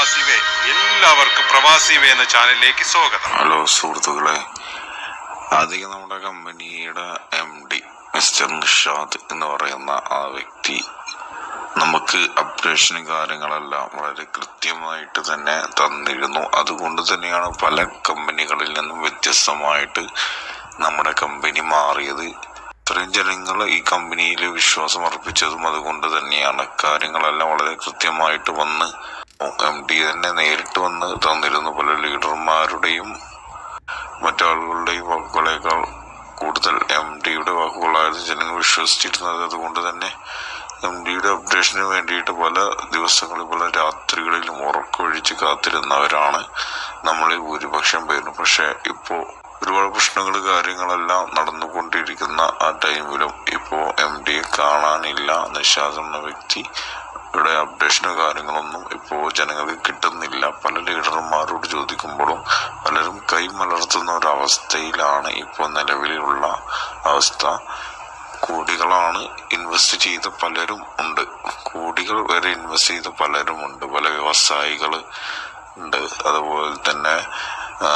പ്രവാസി വേ എല്ലാവർക്കും പ്രവാസി വേ എന്ന ചാനലിലേക്ക് സ്വാഗതം ഹലോ സുഹൃത്തുക്കളെ അധികം നമ്മുടെ കമ്പനിയുടെ എം ഡി മിസ്റ്റർ നിഷാദ് എന്ന് പറയുന്ന ആ വ്യക്തി നമുക്ക് അപ്ഡേഷനും കാര്യങ്ങളെല്ലാം വളരെ കൃത്യമായിട്ട് തന്നെ തന്നിരുന്നു അതുകൊണ്ട് തന്നെയാണ് പല കമ്പനികളിൽ നിന്നും വ്യത്യസ്തമായിട്ട് നമ്മുടെ കമ്പനി മാറിയത് ഇത്രയും ജനങ്ങൾ ഈ കമ്പനിയിൽ വിശ്വാസം അർപ്പിച്ചതും അതുകൊണ്ട് തന്നെയാണ് കാര്യങ്ങളെല്ലാം വളരെ കൃത്യമായിട്ട് വന്ന് എം ഡി തന്നെ നേരിട്ട് വന്ന് തന്നിരുന്നു പല ലീഡർമാരുടെയും മറ്റാളുകളുടെയും വാക്കുകളേക്കാൾ കൂടുതൽ എം ഡിയുടെ വാക്കുകളായിരുന്നു ജനങ്ങൾ വിശ്വസിച്ചിരുന്നത് അതുകൊണ്ട് തന്നെ എം ഡിയുടെ അപ്ഡേഷന് വേണ്ടിയിട്ട് പല ദിവസങ്ങളിൽ പല രാത്രികളിലും ഉറക്കമൊഴിച്ച് കാത്തിരുന്നവരാണ് നമ്മളിൽ ഭൂരിപക്ഷം പേരും പക്ഷെ ഇപ്പോൾ ഒരുപാട് പ്രശ്നങ്ങൾ കാര്യങ്ങളെല്ലാം നടന്നുകൊണ്ടിരിക്കുന്ന ആ ടൈമിലും ഇപ്പോൾ എം ഡിയെ കാണാനില്ല നിഷാദ് എന്ന വ്യക്തി ഇവിടെ അപ്ഡേഷനോ കാര്യങ്ങളൊന്നും ഇപ്പോൾ ജനങ്ങൾക്ക് കിട്ടുന്നില്ല പല ലീഡർമാരോട് ചോദിക്കുമ്പോഴും പലരും കൈമലർത്തുന്ന ഒരു അവസ്ഥയിലാണ് ഇപ്പോൾ നിലവിലുള്ള അവസ്ഥ കോടികളാണ് ഇൻവെസ്റ്റ് ചെയ്ത പലരും ഉണ്ട് കോടികൾ വരെ ഇൻവെസ്റ്റ് ചെയ്ത പലരും ഉണ്ട് പല വ്യവസായികൾ ഉണ്ട് അതുപോലെ തന്നെ ആ,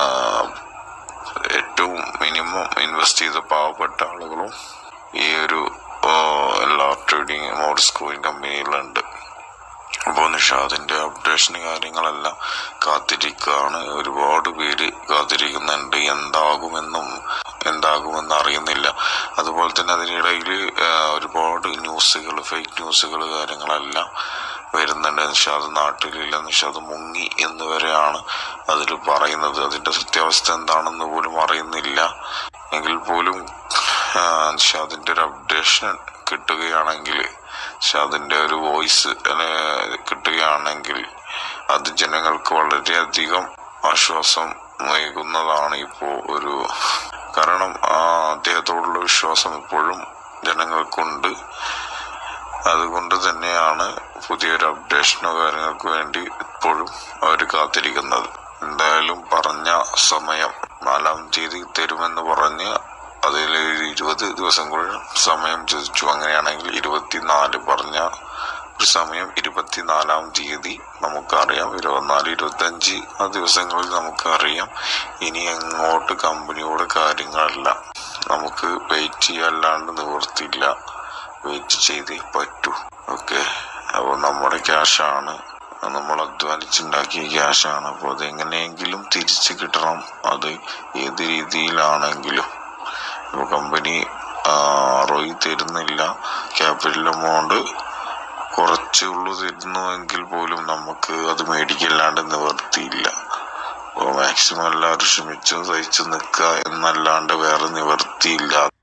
ഏറ്റവും മിനിമം ഇൻവെസ്റ്റ് ചെയ്ത പാവപ്പെട്ട ആളുകളും ഈ ഒരു ആ, എല്ലാ ട്രേഡിങ് മോഡ്സ് കോയിൻ കമ്പനിയിലുണ്ട് അപ്പോൾ നിഷാദിന്റെ അപ്ഡേഷൻ കാര്യങ്ങളെല്ലാം കാത്തിരിക്കുകയാണ് ഒരുപാട് പേര് കാത്തിരിക്കുന്നുണ്ട് എന്താകുമെന്നും എന്താകുമെന്ന് അറിയുന്നില്ല അതുപോലെ തന്നെ അതിനിടയിൽ ഒരുപാട് ന്യൂസുകൾ ഫേക്ക് ന്യൂസുകൾ കാര്യങ്ങളെല്ലാം വരുന്നുണ്ട് നിഷാദ് നാട്ടിലില്ല നിഷാദ് മുങ്ങി എന്ന് വരെയാണ് അതിൽ പറയുന്നത് അതിന്റെ സത്യാവസ്ഥ എന്താണെന്ന് പോലും അറിയുന്നില്ല എങ്കിൽ പോലും ആ, നിഷാദിന്റെ ഒരു അപ്ഡേഷൻ കിട്ടുകയാണെങ്കിൽ ഷാദിന്റെ ഒരു വോയിസ് കിട്ടുകയാണെങ്കിൽ അത് ജനങ്ങൾക്ക് വളരെയധികം ആശ്വാസം നൽകുന്നതാണ് ഇപ്പോൾ ഒരു കാരണം ആ അദ്ദേഹത്തോടുള്ള വിശ്വാസം ഇപ്പോഴും ജനങ്ങൾക്കുണ്ട് അതുകൊണ്ട് തന്നെയാണ് പുതിയൊരു അപ്ഡേഷനോ കാര്യങ്ങൾക്ക് വേണ്ടി ഇപ്പോഴും അവർ കാത്തിരിക്കുന്നത് എന്തായാലും പറഞ്ഞ സമയം നാലാം തീയതി തരുമെന്ന് പറഞ്ഞ് അതിൽ ഒരു ഇരുപത് ദിവസം കൂടി സമയം ചോദിച്ചു അങ്ങനെയാണെങ്കിൽ ഇരുപത്തിനാല് പറഞ്ഞ ഒരു സമയം ഇരുപത്തിനാലാം തീയതി നമുക്കറിയാം ഇരുപത്തിനാല് ഇരുപത്തഞ്ച് ആ ദിവസങ്ങളിൽ നമുക്കറിയാം ഇനി എങ്ങോട്ട് കമ്പനിയോട് കാര്യങ്ങളെല്ലാം നമുക്ക് വെയിറ്റ് ചെയ്യാല്ലാണ്ട് നിവൃത്തിയില്ല വെയിറ്റ് ചെയ്തേ പറ്റൂ ഓക്കെ അപ്പോൾ നമ്മുടെ ക്യാഷാണ് നമ്മൾ അധ്വാനിച്ചുണ്ടാക്കിയ ക്യാഷാണ് അപ്പോൾ അത് എങ്ങനെയെങ്കിലും തിരിച്ചു കിട്ടണം അത് ഏത് രീതിയിലാണെങ്കിലും ഇപ്പോൾ കമ്പനി റോയി തരുന്നില്ല ക്യാപിറ്റൽ എമൗണ്ട് കുറച്ചേ ഉള്ളൂ തരുന്നുവെങ്കിൽ പോലും നമുക്ക് അത് മേടിക്കല്ലാണ്ട് നിവർത്തിയില്ല അപ്പോൾ മാക്സിമം എല്ലാവരും ക്ഷമിച്ചും സഹിച്ചു നിൽക്കുക എന്നല്ലാണ്ട് വേറെ നിവർത്തിയില്ല